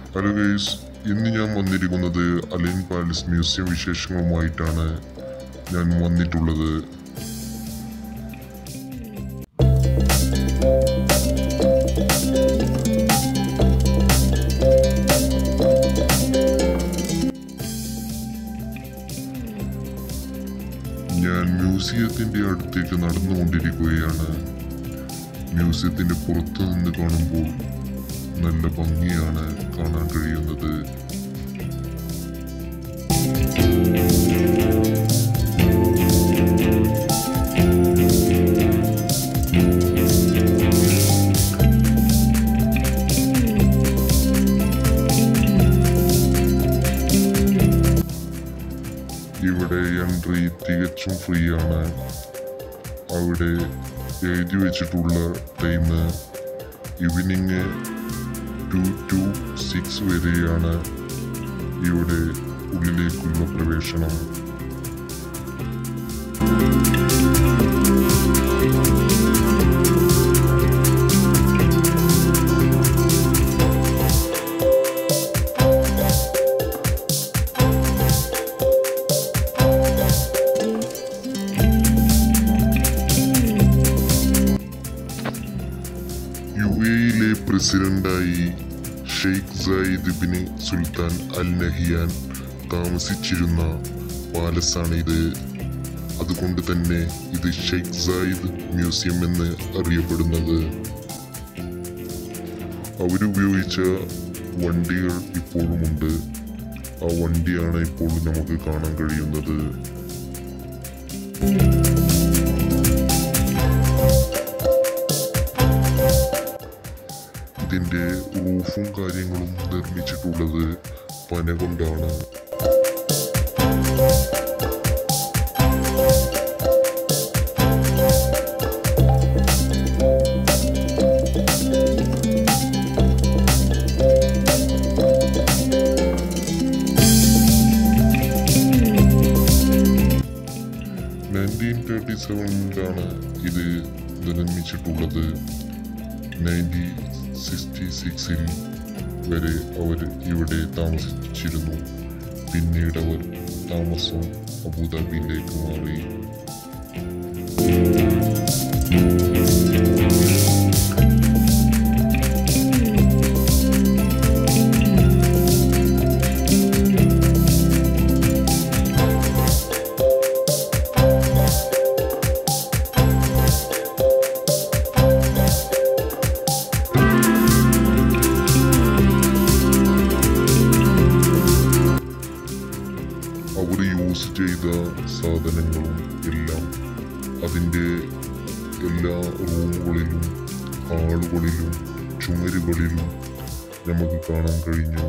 hello guys ഇന്ന് ഞാൻ വന്നിരിക്കുന്നത് അലൈൻ പാലസ് മ്യൂസിയം വിശേഷങ്ങളുമായിട്ടാണ് ഞാൻ വന്നിട്ടുള്ളത് ഞാൻ മ്യൂസിയത്തിന്റെ അടുത്തേക്ക് നടന്നുകൊണ്ടിരിക്കുകയാണ് മ്യൂസിയത്തിന്റെ പുറത്തു നിന്ന് കാണുമ്പോൾ നല്ല ഭംഗിയാണ് കാണാൻ കഴിയുന്നത് ഇവിടെ എൻട്രി തികച്ചും ഫ്രീ ആണ് അവിടെ എഴുതി വെച്ചിട്ടുള്ള time evening two to six വരെയാണ് ഇവിടെ ഉള്ളിലേക്കുള്ള പ്രവേശനം യു എയിലെ പ്രസിഡന്റായി Sheikh Zayed bin Sultan Al Nahyan താമസിച്ചിരുന്ന പാലസാണ് ഇത് അതുകൊണ്ട് തന്നെ ഇത് ഷെയ്ഖ് സായിദ് മ്യൂസിയം എന്ന് അറിയപ്പെടുന്നത് അവരുപയോഗിച്ച വണ്ടികൾ ഇപ്പോഴുമുണ്ട് ആ വണ്ടിയാണ് ഇപ്പോൾ നമുക്ക് കാണാൻ കഴിയുന്നത് ഇതിന്റെ റൂഫും കാര്യങ്ങളും നിർമ്മിച്ചിട്ടുള്ളത് പന കൊണ്ടാണ് നയൻറ്റീൻ തേർട്ടി സെവനിലാണ് ഇത് നിർമ്മിച്ചിട്ടുള്ളത് നയൻറ്റീൻ സിക്സ്റ്റി സിക്സിൽ വരെ അവർ ഇവിടെ താമസിച്ചിരുന്നു പിന്നീട് അവർ താമസം അബുദാബിയിലേക്ക് മാറി അവർ യൂസ് ചെയ്ത സാധനങ്ങളും എല്ലാം അതിൻ്റെ എല്ലാ റൂമുകളിലും ഹാളുകളിലും ചുമരുകളിലും നമുക്ക് കാണാൻ കഴിഞ്ഞു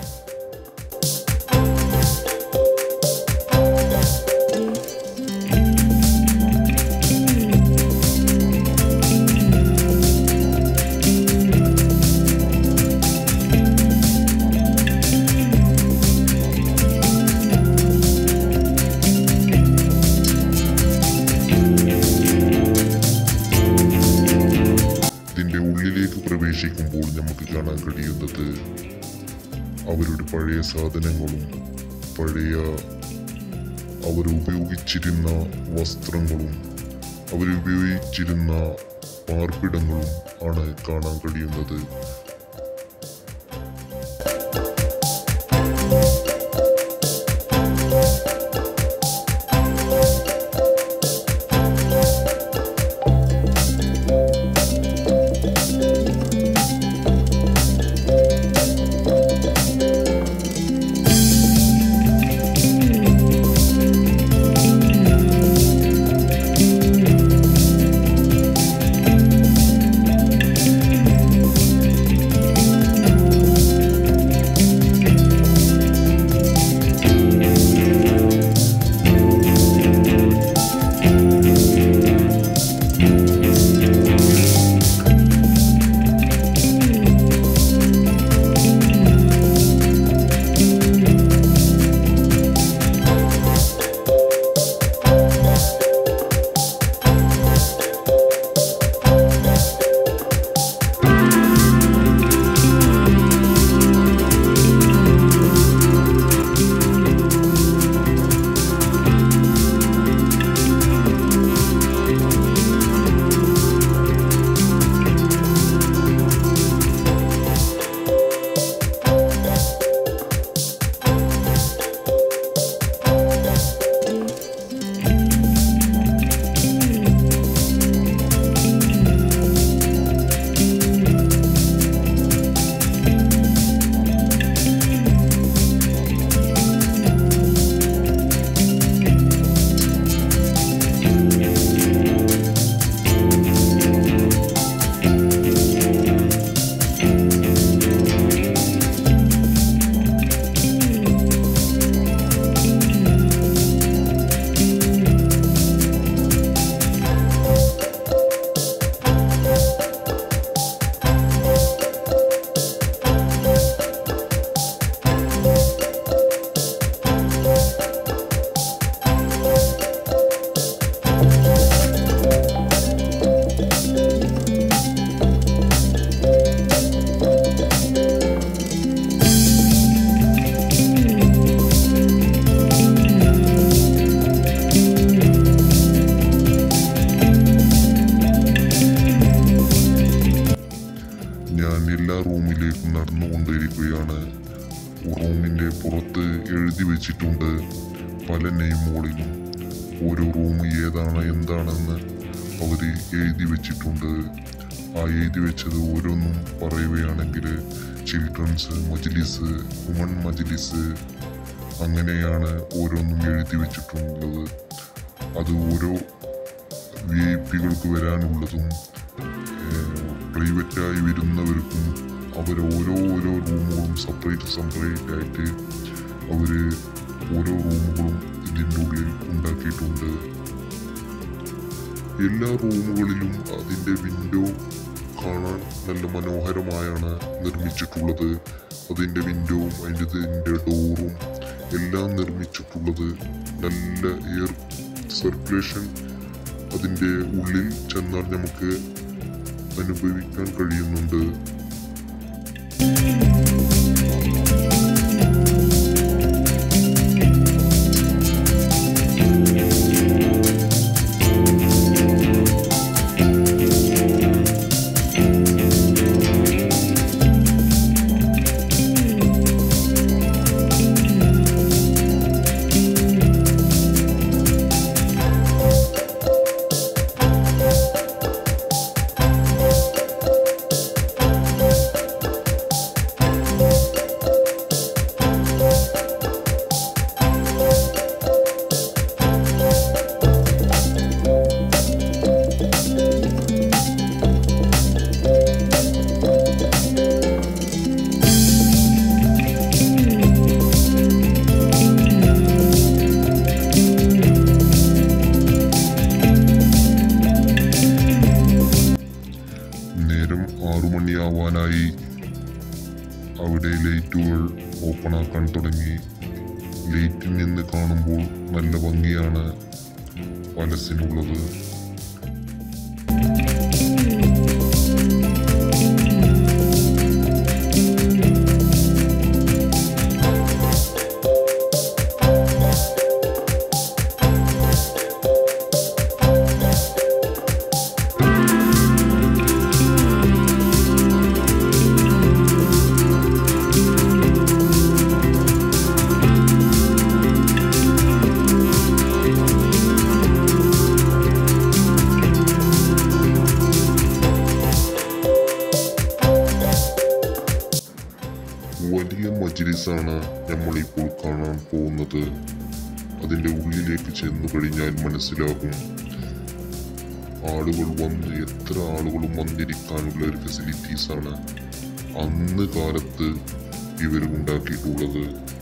ഇതിൻ്റെ ഉള്ളിലേക്ക് പ്രവേശിക്കുമ്പോൾ നമുക്ക് കാണാൻ കഴിയുന്നത് അവരുടെ പഴയ സാധനങ്ങളും പഴയ അവർ ഉപയോഗിച്ചിരുന്ന വസ്ത്രങ്ങളും അവരുപയോഗിച്ചിരുന്ന പാർപ്പിടങ്ങളും ആണ് കാണാൻ കഴിയുന്നത് നടന്നുകൊണ്ടിരിക്കുകയാണ് റൂമിൻ്റെ പുറത്ത് എഴുതി വെച്ചിട്ടുണ്ട് പല നെയിമുകളിലും ഓരോ റൂം ഏതാണ് എന്താണെന്ന് അവർ എഴുതി വെച്ചിട്ടുണ്ട് ആ എഴുതി വെച്ചത് ഓരോന്നും പറയുകയാണെങ്കിൽ ചിൽഡ്രൻസ് മജ്ലിസ് വുമൺ മജ്ലിസ് അങ്ങനെയാണ് ഓരോന്നും എഴുതി വെച്ചിട്ടുള്ളത് അത് ഓരോ വി ഐ പികൾക്ക് വരാനുള്ളതും പ്രൈവറ്റായി വരുന്നവർക്കും അവർ ഓരോ ഓരോ റൂമുകളും സെപ്പറേറ്റ് സെപ്പറേറ്റ് ആയിട്ട് അവർ ഓരോ റൂമുകളും ഇതിൻ്റെ ഉള്ളിൽ ഉണ്ടാക്കിയിട്ടുണ്ട് എല്ലാ റൂമുകളിലും അതിൻ്റെ വിൻഡോ കാണാൻ നല്ല മനോഹരമായാണ് നിർമ്മിച്ചിട്ടുള്ളത് അതിൻ്റെ വിൻഡോവും അതിൻ്റെ ഇതിൻ്റെ ഡോറും എല്ലാം നിർമ്മിച്ചിട്ടുള്ളത് നല്ല എയർ സർക്കുലേഷൻ അതിൻ്റെ ഉള്ളിൽ ചെന്നാൽ നമുക്ക് അനുഭവിക്കാൻ കഴിയുന്നുണ്ട് നേരം ആറു മണിയാവാനായി അവിടെ ലൈറ്റുകൾ ഓപ്പൺ ആക്കാൻ തുടങ്ങി ലൈറ്റിൽ നിന്ന് കാണുമ്പോൾ നല്ല ഭംഗിയാണ് പലസിനുള്ളത് വലിയ മജ്ലിസാണ് നമ്മളിപ്പോൾ കാണാൻ പോകുന്നത് അതിൻ്റെ ഉള്ളിലേക്ക് ചെന്നു കഴിഞ്ഞാൽ മനസ്സിലാകും ആളുകൾ വന്ന് എത്ര ആളുകളും വന്നിരിക്കാനുള്ള ഒരു ഫെസിലിറ്റീസ് ആണ് അന്ന് കാലത്ത് ഇവർ ഉണ്ടാക്കിയിട്ടുള്ളത്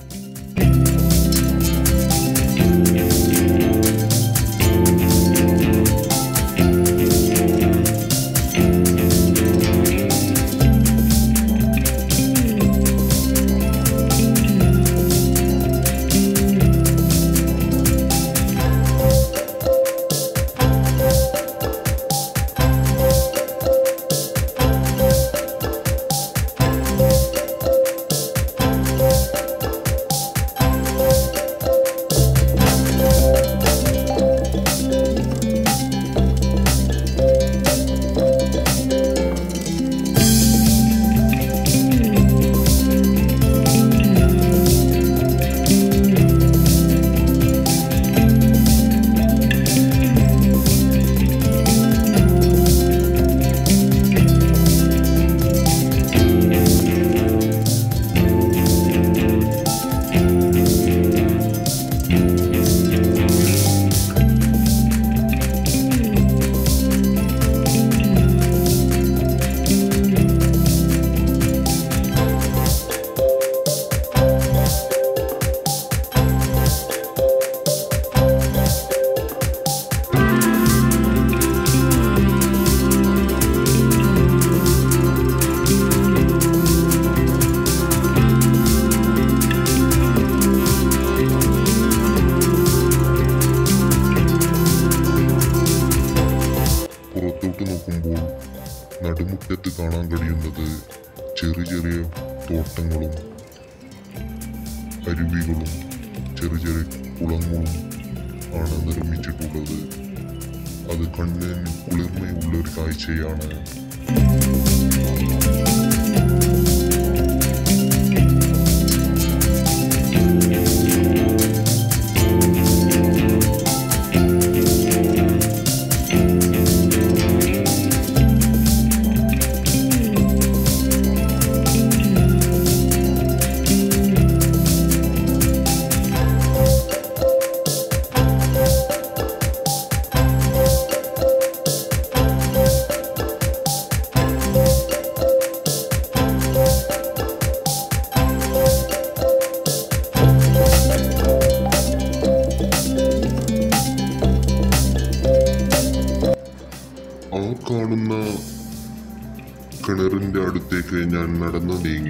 പുറത്തോട്ട് നോക്കുമ്പോൾ നടുമുറ്റത്ത് കാണാൻ കഴിയുന്നത് ചെറിയ ചെറിയ തോട്ടങ്ങളും അരുവികളും ചെറിയ ചെറിയ കുളങ്ങളും ആണ് നിർമ്മിച്ചിട്ടുള്ളത് അത് കണ്ണിന് കുളിർമയുള്ള ഒരു കാഴ്ചയാണ്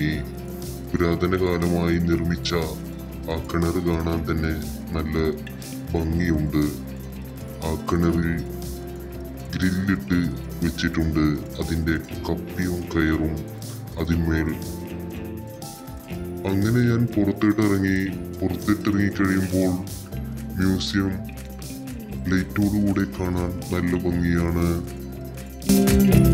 ഇറങ്ങി പുരാതന കാലമായി നിർമ്മിച്ച ആ കിണർ കാണാൻ തന്നെ നല്ല ഭംഗിയുണ്ട് ആ കിണറിൽ ഗ്രില്ലിട്ട് വെച്ചിട്ടുണ്ട് അതിൻ്റെ കപ്പിയും കയറും അതിന്മേൽ അങ്ങനെ ഞാൻ പുറത്തിട്ടിറങ്ങി പുറത്തിട്ടിറങ്ങി കഴിയുമ്പോൾ മ്യൂസിയം ലൈറ്റോടുകൂടെ കാണാൻ നല്ല ഭംഗിയാണ്